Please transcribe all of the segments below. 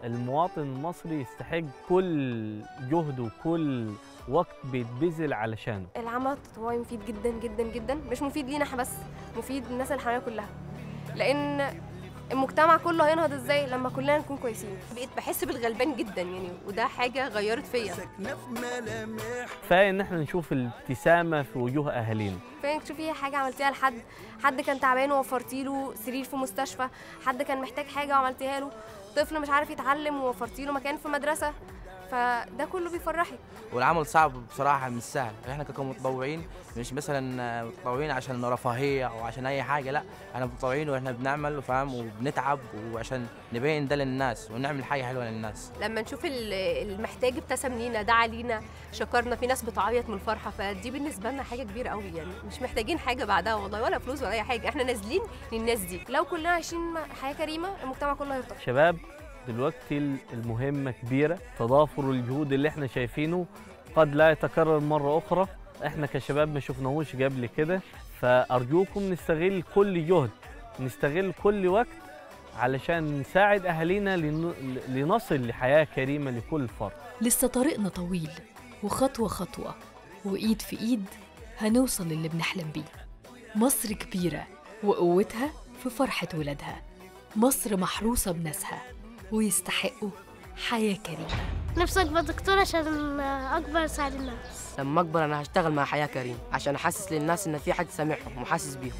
المواطن المصري يستحق كل جهد وكل وقت بيتبذل علشانه العمل التطوعي مفيد جدا جدا جدا مش مفيد لينا احنا بس مفيد للناس اللي حوالينا كلها لان المجتمع كله هينهض ازاي لما كلنا نكون كويسين بقيت بحس بالغلبان جدا يعني وده حاجه غيرت فيا كفايه ان احنا نشوف الابتسامه في وجوه اهالينا فين تشوفي حاجه عملتيها لحد حد كان تعبان ووفرتي له سرير في مستشفى حد كان محتاج حاجه وعملتيها له طفل مش عارف يتعلم ووفرتي له مكان في مدرسه فده كله بيفرحك والعمل صعب بصراحه مش سهل احنا كمتطوعين مش مثلا متطوعين عشان رفاهيه او عشان اي حاجه لا احنا متطوعين واحنا بنعمل وفاهم وبنتعب وعشان نبين ده للناس ونعمل حاجه حلوه للناس لما نشوف ال- المحتاج ابتسم لينا دعا لينا شكرنا في ناس بتعيط من الفرحه فدي بالنسبه لنا حاجه كبيره قوي يعني مش محتاجين حاجه بعدها والله ولا فلوس ولا اي حاجه احنا نازلين للناس دي لو كلنا عايشين حياه كريمه المجتمع كله هيرتقي شباب دلوقتي المهمة كبيرة تضافر الجهود اللي احنا شايفينه قد لا يتكرر مرة أخرى احنا كشباب ما شفناهوش قبل كده فأرجوكم نستغل كل جهد نستغل كل وقت علشان نساعد أهالينا لن- لنصل لحياة كريمة لكل فرد لسه طريقنا طويل وخطوة خطوة وإيد في إيد هنوصل للي بنحلم بيه مصر كبيرة وقوتها في فرحة ولادها مصر محروسة بناسها ويستحقوا حياة كريمة نفسي ابقى دكتور عشان اكبر اساعد الناس لما اكبر انا هشتغل مع حياه كريم عشان احسس للناس ان في حد سامعهم وحاسس بيهم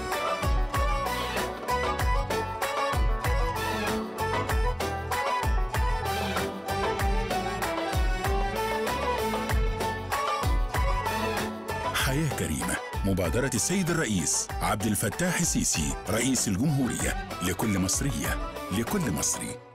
حياة كريمة مبادرة السيد الرئيس عبد الفتاح السيسي رئيس الجمهورية لكل مصرية لكل مصري